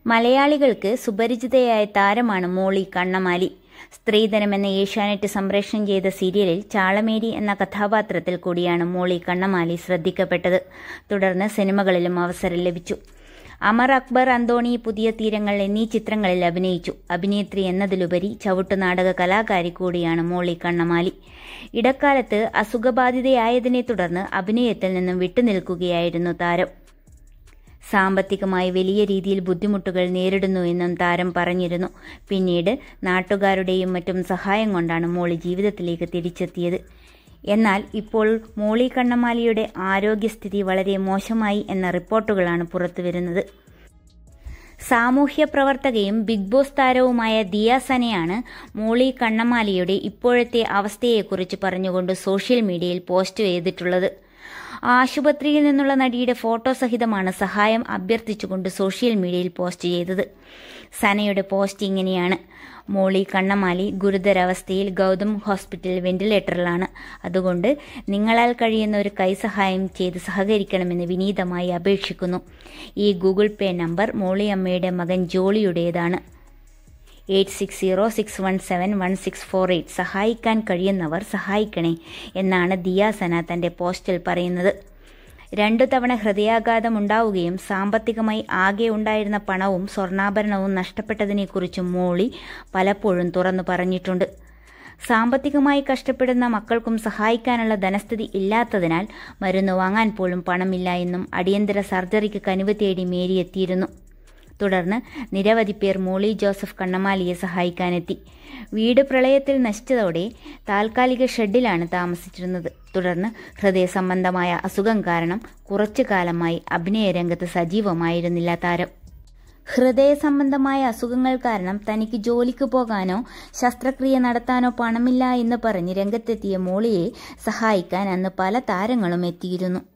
മലയാളികൾക്ക് സുപരിചിതയായ താരമാണ് മോളി കണ്ണമാലി സ്ത്രീധനം എന്ന ഏഷ്യാനെറ്റ് സംപ്രേഷണം ചെയ്ത സീരിയലിൽ ചാളമേരി എന്ന കഥാപാത്രത്തിൽ കൂടിയാണ് മോളി കണ്ണമാലി ശ്രദ്ധിക്കപ്പെട്ടത് തുടർന്ന് സിനിമകളിലും അവസരം ലഭിച്ചു അമർ അക്ബർ അന്തോണി പുതിയ തീരങ്ങൾ എന്നീ ചിത്രങ്ങളിൽ അഭിനയിച്ചു അഭിനേത്രി എന്നതിലുപരി ചവിട്ടു നാടക കലാകാരി കൂടിയാണ് മോളി കണ്ണമാലി ഇടക്കാലത്ത് അസുഖബാധിതയായതിനെ തുടർന്ന് അഭിനയത്തിൽ നിന്നും വിട്ടുനിൽക്കുകയായിരുന്നു താരം സാമ്പത്തികമായി വലിയ രീതിയിൽ ബുദ്ധിമുട്ടുകൾ നേരിടുന്നു എന്നും താരം പറഞ്ഞിരുന്നു പിന്നീട് നാട്ടുകാരുടെയും മറ്റും സഹായം കൊണ്ടാണ് മോളി ജീവിതത്തിലേക്ക് തിരിച്ചെത്തിയത് എന്നാൽ ഇപ്പോൾ മോളി കണ്ണമാലിയുടെ ആരോഗ്യസ്ഥിതി വളരെ മോശമായി എന്ന റിപ്പോർട്ടുകളാണ് പുറത്തുവരുന്നത് സാമൂഹ്യ പ്രവർത്തകയും ബിഗ് ബോസ് താരവുമായ ദിയ സനയാണ് മോളി കണ്ണമാലിയുടെ ഇപ്പോഴത്തെ അവസ്ഥയെക്കുറിച്ച് പറഞ്ഞുകൊണ്ട് സോഷ്യൽ മീഡിയയിൽ പോസ്റ്റ് ചെയ്തിട്ടുള്ളത് ആശുപത്രിയിൽ നിന്നുള്ള നടിയുടെ ഫോട്ടോ സഹിതമാണ് സഹായം അഭ്യർത്ഥിച്ചുകൊണ്ട് സോഷ്യൽ മീഡിയയിൽ പോസ്റ്റ് ചെയ്തത് സനയുടെ പോസ്റ്റ് ഇങ്ങനെയാണ് മോളി കണ്ണമാലി ഗുരുതരാവസ്ഥയിൽ ഗൗതം ഹോസ്പിറ്റൽ വെന്റിലേറ്ററിലാണ് അതുകൊണ്ട് നിങ്ങളാൽ കഴിയുന്ന ഒരു കൈസഹായം ചെയ്ത് സഹകരിക്കണമെന്ന് വിനീതമായി അപേക്ഷിക്കുന്നു ഈ ഗൂഗിൾ പേ നമ്പർ മോളി അമ്മയുടെ മകൻ ജോളിയുടേതാണ് eight six zero six one seven one six four eight സഹായിക്കാൻ കഴിയുന്നവർ സഹായിക്കണേ എന്നാണ് ദിയാസന തന്റെ പോസ്റ്റിൽ പറയുന്നത് രണ്ടു തവണ ഹൃദയാഘാതം ഉണ്ടാവുകയും സാമ്പത്തികമായി ആകെ ഉണ്ടായിരുന്ന പണവും സ്വർണ്ണാഭരണവും നഷ്ടപ്പെട്ടതിനെക്കുറിച്ചും മോളി പലപ്പോഴും തുറന്നു പറഞ്ഞിട്ടുണ്ട് സാമ്പത്തികമായി കഷ്ടപ്പെടുന്ന മക്കൾക്കും സഹായിക്കാനുള്ള ധനസ്ഥിതി ഇല്ലാത്തതിനാൽ മരുന്ന് വാങ്ങാൻ പോലും പണമില്ല എന്നും അടിയന്തര സർജറിക്ക് കനിവ് തേടി മേരി എത്തിയിരുന്നു തുടർന്ന് നിരവധി പേർ മോളി ജോസഫ് കണ്ണമാലിയെ സഹായിക്കാനെത്തി വീട് പ്രളയത്തിൽ നശിച്ചതോടെ താൽക്കാലിക ഷെഡിലാണ് താമസിച്ചിരുന്നത് തുടർന്ന് ഹൃദയ സംബന്ധമായ അസുഖം കാരണം കുറച്ചു കാലമായി അഭിനയ രംഗത്ത് സജീവമായിരുന്നില്ല താരം ഹൃദയ സംബന്ധമായ അസുഖങ്ങൾ കാരണം തനിക്ക് ജോലിക്ക് പോകാനോ ശസ്ത്രക്രിയ നടത്താനോ പണമില്ല എന്ന് പറഞ്ഞ് രംഗത്തെത്തിയ മോളിയെ സഹായിക്കാൻ അന്ന് പല താരങ്ങളും എത്തിയിരുന്നു